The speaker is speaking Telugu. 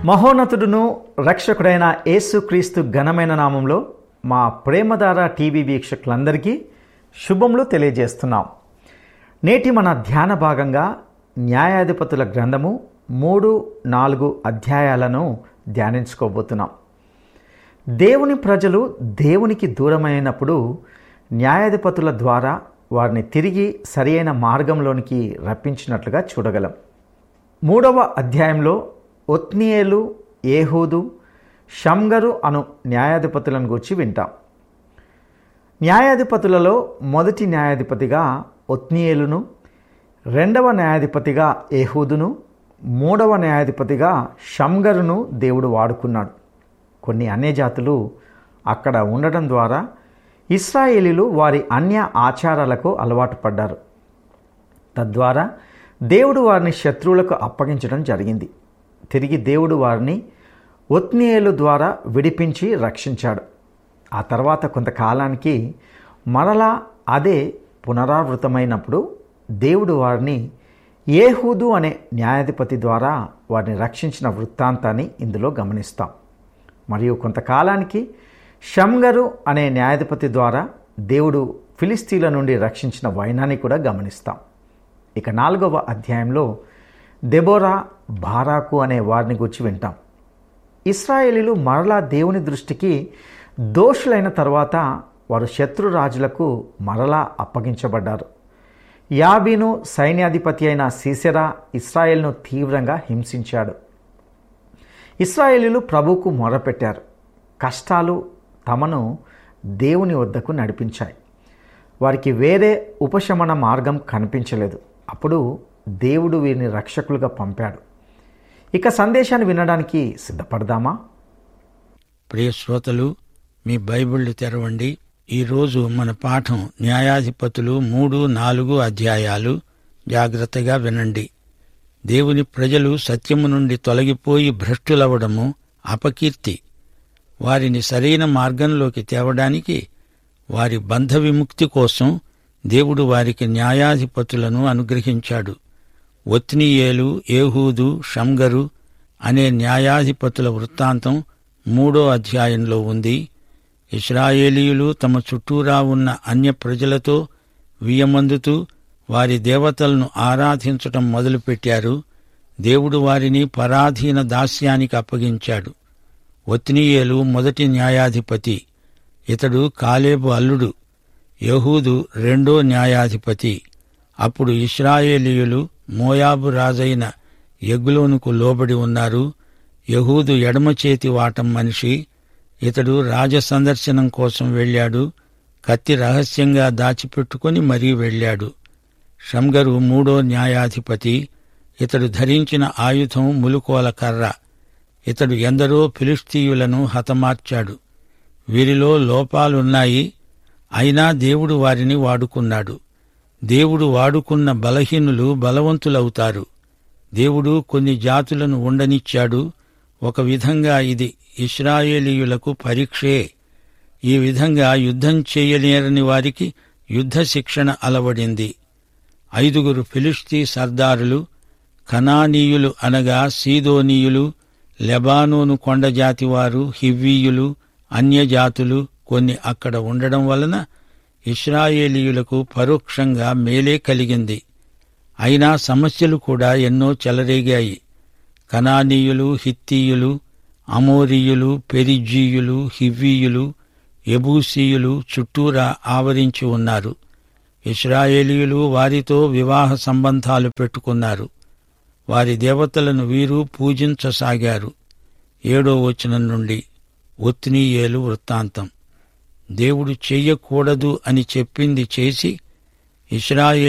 మహోన్నతుడును రక్షకుడైన యేసుక్రీస్తు ఘనమైన నామంలో మా ప్రేమధార టీవీ వీక్షకులందరికీ శుభములు తెలియజేస్తున్నాం నేటి మన ధ్యాన భాగంగా న్యాయాధిపతుల గ్రంథము మూడు నాలుగు అధ్యాయాలను ధ్యానించుకోబోతున్నాం దేవుని ప్రజలు దేవునికి దూరమైనప్పుడు న్యాయాధిపతుల ద్వారా వారిని తిరిగి సరియైన మార్గంలోనికి రప్పించినట్లుగా చూడగలం మూడవ అధ్యాయంలో ఒత్నియేలు ఏహూదు షంగరు అను న్యాయాధిపతులను గురించి వింటాం న్యాయాధిపతులలో మొదటి న్యాయాధిపతిగా ఒత్నియేలును రెండవ న్యాయాధిపతిగా ఏహూదును మూడవ న్యాయాధిపతిగా షంగరును దేవుడు వాడుకున్నాడు కొన్ని అన్యజాతులు అక్కడ ఉండడం ద్వారా ఇస్రాయేలీలు వారి అన్య ఆచారాలకు అలవాటు పడ్డారు తద్వారా దేవుడు వారిని శత్రువులకు అప్పగించడం జరిగింది తిరిగి దేవుడు వారిని ఒత్నియేలు ద్వారా విడిపించి రక్షించాడు ఆ తర్వాత కొంతకాలానికి మరలా అదే పునరావృతమైనప్పుడు దేవుడు వారిని ఏహూదు అనే న్యాయాధిపతి ద్వారా వారిని రక్షించిన వృత్తాంతాన్ని ఇందులో గమనిస్తాం మరియు కొంతకాలానికి షంగరు అనే న్యాయాధిపతి ద్వారా దేవుడు ఫిలిస్తీన్ల నుండి రక్షించిన వైనాన్ని కూడా గమనిస్తాం ఇక నాలుగవ అధ్యాయంలో దెబోరా బారాకు అనే వారిని గురించి వింటాం ఇస్రాయేలీలు మరలా దేవుని దృష్టికి దోషులైన తర్వాత వారు శత్రు రాజులకు మరలా అప్పగించబడ్డారు యాబీను సైన్యాధిపతి అయిన సీసెరా ఇస్రాయేల్ను తీవ్రంగా హింసించాడు ఇస్రాయేలీలు ప్రభువుకు మొరపెట్టారు కష్టాలు తమను దేవుని వద్దకు నడిపించాయి వారికి వేరే ఉపశమన మార్గం కనిపించలేదు అప్పుడు దేవుడు వీరిని రక్షకులుగా పంపాడు ఇక సందేశాన్ని వినడానికి సిద్ధపడదామా ప్రియ శ్రోతలు మీ బైబిళ్లు తెరవండి ఈరోజు మన పాఠం న్యాయాధిపతులు మూడు నాలుగు అధ్యాయాలు జాగ్రత్తగా వినండి దేవుని ప్రజలు సత్యము నుండి తొలగిపోయి భ్రష్టులవడము అపకీర్తి వారిని సరైన మార్గంలోకి తేవడానికి వారి బంధ విముక్తి కోసం దేవుడు వారికి న్యాయాధిపతులను అనుగ్రహించాడు ఒత్నీయేలు ఏహూదు షంగరు అనే న్యాయాధిపతుల వృత్తాంతం మూడో అధ్యాయంలో ఉంది ఇస్రాయేలీయులు తమ చుట్టూరా ఉన్న అన్య ప్రజలతో వియమందుతూ వారి దేవతలను ఆరాధించటం మొదలుపెట్టారు దేవుడు వారిని పరాధీన దాస్యానికి అప్పగించాడు ఒత్నీయేలు మొదటి న్యాయాధిపతి ఇతడు కాలేబు అల్లుడు యహూదు రెండో న్యాయాధిపతి అప్పుడు ఇస్రాయేలీయులు మోయాబు రాజైన ఎగ్లోనుకు లోబడి ఉన్నారు యహూదు ఎడమ చేతి వాటం మనిషి ఇతడు రాజ సందర్శనం కోసం వెళ్ళాడు కత్తి రహస్యంగా దాచిపెట్టుకుని మరీ వెళ్ళాడు షంగరు మూడో న్యాయాధిపతి ఇతడు ధరించిన ఆయుధం ములుకోల కర్ర ఇతడు ఎందరో ఫిలిస్తీయులను హతమార్చాడు వీరిలో లోపాలున్నాయి అయినా దేవుడు వారిని వాడుకున్నాడు దేవుడు వాడుకున్న బలహీనులు బలవంతులవుతారు దేవుడు కొన్ని జాతులను ఉండనిచ్చాడు ఒక విధంగా ఇది ఇస్రాయేలీయులకు పరీక్షే ఈ విధంగా యుద్ధం చేయలేరని వారికి యుద్ధ శిక్షణ అలవడింది ఐదుగురు ఫిలిస్తీ సర్దారులు కనానీయులు అనగా సీదోనీయులు లెబానోను కొండజాతివారు హివ్వీయులు అన్యజాతులు కొన్ని అక్కడ ఉండడం వలన ఇస్రాయేలీయులకు పరోక్షంగా మేలే కలిగింది అయినా సమస్యలు కూడా ఎన్నో చెలరేగాయి కనానీయులు హిత్తీయులు అమోరీయులు పెరిజీయులు హివ్వీయులు ఎబూసీయులు చుట్టూరా ఆవరించి ఉన్నారు ఇస్రాయేలీయులు వారితో వివాహ సంబంధాలు పెట్టుకున్నారు వారి దేవతలను వీరు పూజించసాగారు ఏడో వచనం నుండి ఒత్నీయేలు వృత్తాంతం దేవుడు చెయ్యకూడదు అని చెప్పింది చేసి ఇస్రాయేల్